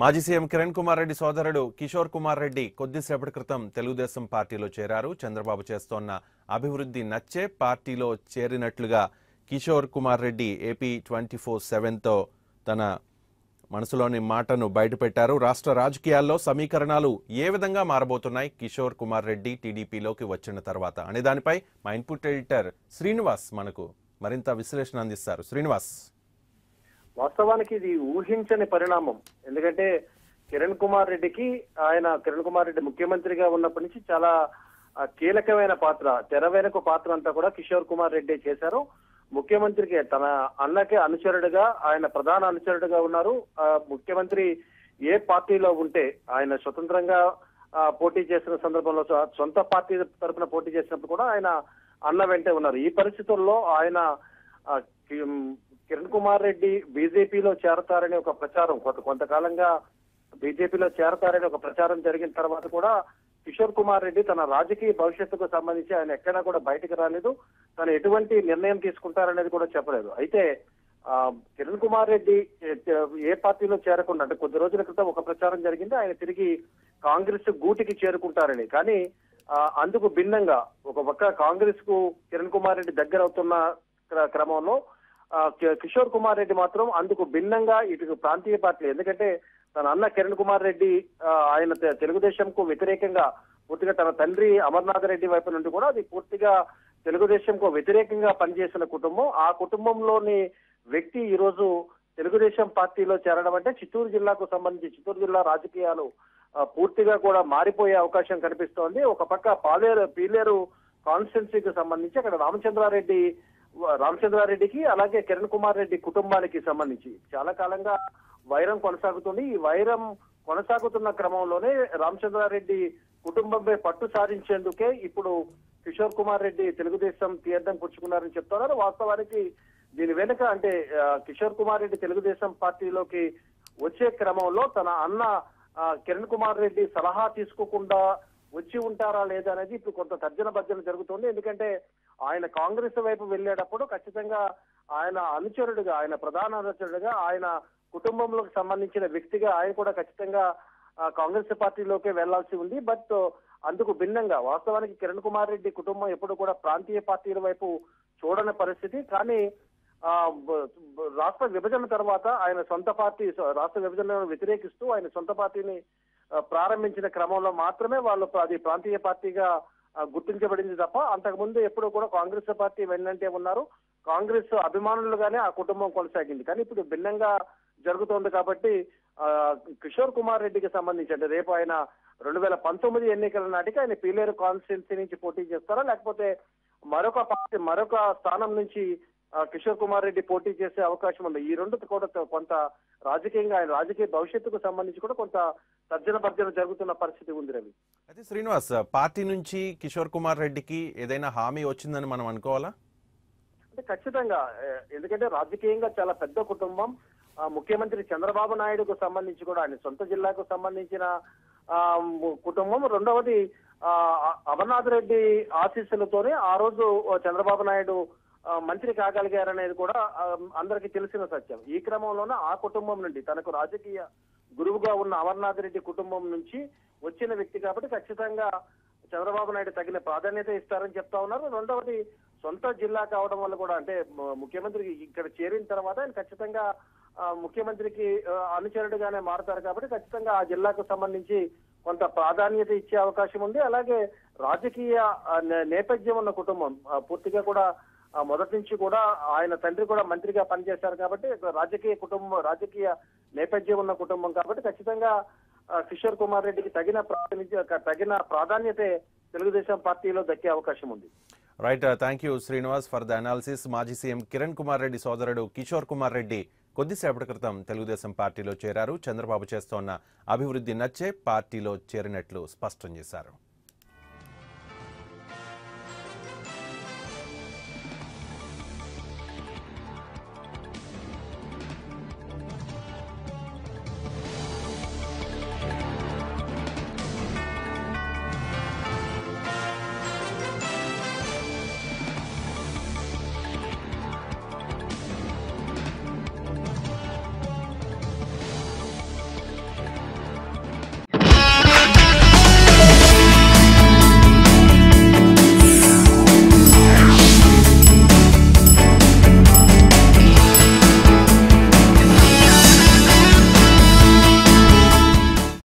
మాజీ సీఎం కిరణ్ కుమార్ రెడ్డి సోదరుడు కిషోర్ కుమార్ రెడ్డి కొద్దిసేపటి క్రితం తెలుగుదేశం పార్టీలో చేరారు చంద్రబాబు చేస్తోన్న అభివృద్ధి నచ్చే పార్టీలో చేరినట్లుగా Kishore Kumar Reddy AP twenty four సెవెన్తో తన మనసులోని మాటను బయటపెట్టారు రాష్ట్ర రాజకీయాల్లో సమీకరణాలు ఏ విధంగా మారబోతున్నాయి కిషోర్ కుమార్ రెడ్డి టీడీపీలోకి వచ్చిన తర్వాత అనే దానిపై మా ఇన్పుట్ ఎడిటర్ శ్రీనివాస్ మనకు మరింత విశ్లేషణ అందిస్తారు శ్రీనివాస్ వాస్తవానికి ఇది ఊహించని పరిణామం ఎందుకంటే కిరణ్ కుమార్ రెడ్డికి ఆయన కిరణ్ కుమార్ రెడ్డి ముఖ్యమంత్రిగా ఉన్నప్పటి నుంచి చాలా ఆ, కీలకమైన పాత్ర తెర వెనుక పాత్ర అంతా కూడా కిషోర్ కుమార్ రెడ్డి చేశారు ముఖ్యమంత్రికి తన అన్నకి అనుచరుడుగా ఆయన ప్రధాన అనుచరుడుగా ఉన్నారు ఆ, ముఖ్యమంత్రి ఏ పార్టీలో ఉంటే ఆయన స్వతంత్రంగా ఆ, పోటీ చేసిన సందర్భంలో సొ- సొంత పార్టీ తరపున పోటీ చేసినప్పుడు కూడా ఆయన అన్న వెంటే ఉన్నారు ఈ పరిస్థితుల్లో ఆయన ఆ, కి- కిరణ్ కుమార్ రెడ్డి బీజేపీలో చేరతారనే ఒక ప్రచారం కొంత కొంతకాలంగా బీజేపీలో చేరతారనే ఒక ప్రచారం జరిగిన తర్వాత కూడా కిషోర్ కుమార్ రెడ్డి తన రాజకీయ భవిష్యత్తుకు సంబంధించి ఆయన ఎక్కడా కూడా బయటకు రాలేదు తను ఎటువంటి నిర్ణయం తీసుకుంటారనేది కూడా చెప్పలేదు అయితే ఆ, కిరణ్ కుమార్ రెడ్డి ఏ- ఏ పార్టీలో చేరకుండా అంటే కొద్ది రోజుల క్రితం ఒక ప్రచారం జరిగింది ఆయన తిరిగి కాంగ్రెస్ గూటికి చేరుకుంటారని కానీ ఆ, అందుకు భిన్నంగా ఒక పక్క కాంగ్రెస్ కు కిరణ్ కుమార్ రెడ్డి దగ్గర అవుతున్న క్ర- క్రమంలో ఆ, కి- కిషోర్ కుమార్ రెడ్డి మాత్రం అందుకు భిన్నంగా ఇటు ప్రాంతీయ పార్టీలు ఎందుకంటే తన అన్న కిరణ్ కుమార్ రెడ్డి ఆ, ఆయన తె- తెలుగుదేశంకు వ్యతిరేకంగా పూర్తిగా తన తండ్రి అమర్నాథ్ రెడ్డి వైపు నుండి కూడా అది పూర్తిగా తెలుగుదేశంకు వ్యతిరేకంగా పనిచేసిన కుటుంబం ఆ కుటుంబంలోని వ్యక్తి ఈ రోజు తెలుగుదేశం పార్టీలో చేరడం అంటే చిత్తూరు జిల్లాకు సంబంధించి చిత్తూరు జిల్లా రాజకీయాలు ఆ, పూర్తిగా కూడా మారిపోయే అవకాశం కనిపిస్తోంది ఒక పక్క పాలేరు పీలేరు కాన్స్టిట్యున్సీకి సంబంధించి అక్కడ రామచంద్రారెడ్డి రామచంద్రారెడ్డికి అలాగే కిరణ్ కుమార్ రెడ్డి కుటుంబానికి సంబంధించి చాలా కాలంగా వైరం కొనసాగుతుంది ఈ వైరం కొనసాగుతున్న క్రమంలోనే రామచంద్రారెడ్డి కుటుంబంపై పట్టు సాధించేందుకే ఇప్పుడు కిషోర్ కుమార్ రెడ్డి తెలుగుదేశం తీర్థం పుచ్చుకున్నారని చెప్తున్నారు వాస్తవానికి దీని వెనుక అంటే ఆ, కిషోర్ కుమార్ రెడ్డి తెలుగుదేశం పార్టీలోకి వచ్చే క్రమంలో తన అన్న ఆ, కిరణ్ కుమార్ రెడ్డి సలహా తీసుకోకుండా వచ్చి ఉంటారా లేదా అనేది ఇప్పుడు కొంత తర్జన భర్జన జరుగుతుంది ఎందుకంటే ఆయన కాంగ్రెస్ వైపు వెళ్ళేటప్పుడు ఖచ్చితంగా ఆయన అనుచరుడుగా ఆయన ప్రధాన అనుచరుడుగా ఆయన కుటుంబంలోకి సంబంధించిన వ్యక్తిగా ఆయన కూడా ఖచ్చితంగా ఆ, కాంగ్రెస్ పార్టీలోకే వెళ్లాల్సి ఉంది బట్ అందుకు భిన్నంగా వాస్తవానికి కిరణ్ కుమార్ రెడ్డి కుటుంబం ఎప్పుడు కూడా ప్రాంతీయ పార్టీల వైపు చూడని పరిస్థితి కానీ ఆ, బ- బ- రాష్ట్ర విభజన తర్వాత ఆయన సొంత పార్టీ రాష్ట్ర విభజనను వ్యతిరేకిస్తూ ఆయన సొంత పార్టీని ఆ, ప్రారంభించిన క్రమంలో మాత్రమే వాళ్ళు ప్ర- అది ప్రాంతీయ పార్టీగా ఆ, గుర్తించబడింది తప్ప అంతకుముందు ఎప్పుడు కూడా కాంగ్రెస్ పార్టీ వెన్నంటే ఉన్నారు కాంగ్రెస్ అభిమానులుగానే ఆ కుటుంబం కొనసాగింది కానీ ఇప్పుడు భిన్నంగా జరుగుతోంది కాబట్టి ఆ, కిషోర్ కుమార్ రెడ్డికి సంబంధించి అంటే రేపు ఆయన రెండు వేల పంతొమ్మిది ఎన్నికల నాటికి ఆయన పీలేరు కాన్స్టిట్యున్సీ నుంచి పోటీ చేస్తారా లేకపోతే మరొక పార్టీ మరొక స్థానం నుంచి ఆ, కిషోర్ కుమార్ రెడ్డి పోటీ చేసే అవకాశం ఉంది ఈ రెండు కూడా కొంత రాజకీయంగా ఆయన రాజకీయ భవిష్యత్తుకు సంబంధించి కూడా కొంత తర్జన భర్జన జరుగుతున్న పరిస్థితి ఉంది రవి అయితే శ్రీనివాస్ పార్టీ నుంచి కిషోర్ కుమార్ రెడ్డికి ఏదైనా హామీ వచ్చిందని మనం అనుకోవాలా అంటే ఖచ్చితంగా ఏ, ఎందుకంటే రాజకీయంగా చాలా పెద్ద కుటుంబం ఆ, ముఖ్యమంత్రి చంద్రబాబు నాయుడుకు సంబంధించి కూడా ఆయన సొంత జిల్లాకు సంబంధించిన ఆ, ము- కుటుంబం రెండవది ఆ, అ- అమర్నాథ్ రెడ్డి ఆశీస్సులతోనే ఆ రోజు ఓ చంద్రబాబు నాయుడు ఆ, మంత్రి కాగలిగారనేది కూడా ఆ, అందరికీ తెలిసిన సత్యం ఈ క్రమంలోనే ఆ కుటుంబం నుండి తనకు రాజకీయ గురువుగా ఉన్న అమర్నాథ్ రెడ్డి కుటుంబం నుంచి వచ్చిన వ్యక్తి కాబట్టి ఖచ్చితంగా చంద్రబాబు నాయుడు తగిన ప్రాధాన్యత ఇస్తారని చెప్తా ఉన్నారు రెండవది సొంత జిల్లా కావడం వల్ల కూడా అంటే ము- ముఖ్యమంత్రి ఇక్కడ చేరిన తర్వాత ఆయన ఖచ్చితంగా ఆ, ముఖ్యమంత్రికి ఆ, అనుచరుడుగానే మారుతారు కాబట్టి ఖచ్చితంగా ఆ జిల్లాకు సంబంధించి కొంత ప్రాధాన్యత ఇచ్చే అవకాశం ఉంది అలాగే రాజకీయ ఆ, నే- నేపథ్యం ఉన్న కుటుంబం ఆ, పూర్తిగా కూడా ఆ, మొదటి నుంచి కూడా ఆయన తండ్రి కూడా మంత్రిగా పనిచేశారు కాబట్టి రాజకీయ కుటుంబం రాజకీయ నేపథ్యం ఉన్న కుటుంబం కాబట్టి ఖచ్చితంగా ఆ, కిషోర్ కుమార్ రెడ్డికి తగిన ప్రాతినిధ్య తగిన ప్రాధాన్యతే తెలుగుదేశం పార్టీలో దక్కే అవకాశం ఉంది right thank you Srinivas for the analysis మాజీ సీఎం కిరణ్ కుమార్ రెడ్డి సోదరుడు కిషోర్ కుమార్ రెడ్డి కొద్దిసేపటి క్రితం తెలుగుదేశం పార్టీలో చేరారు చంద్రబాబు చేస్తోన్న అభివృద్ధి నచ్చే పార్టీలో చేరినట్లు స్పష్టం చేశారు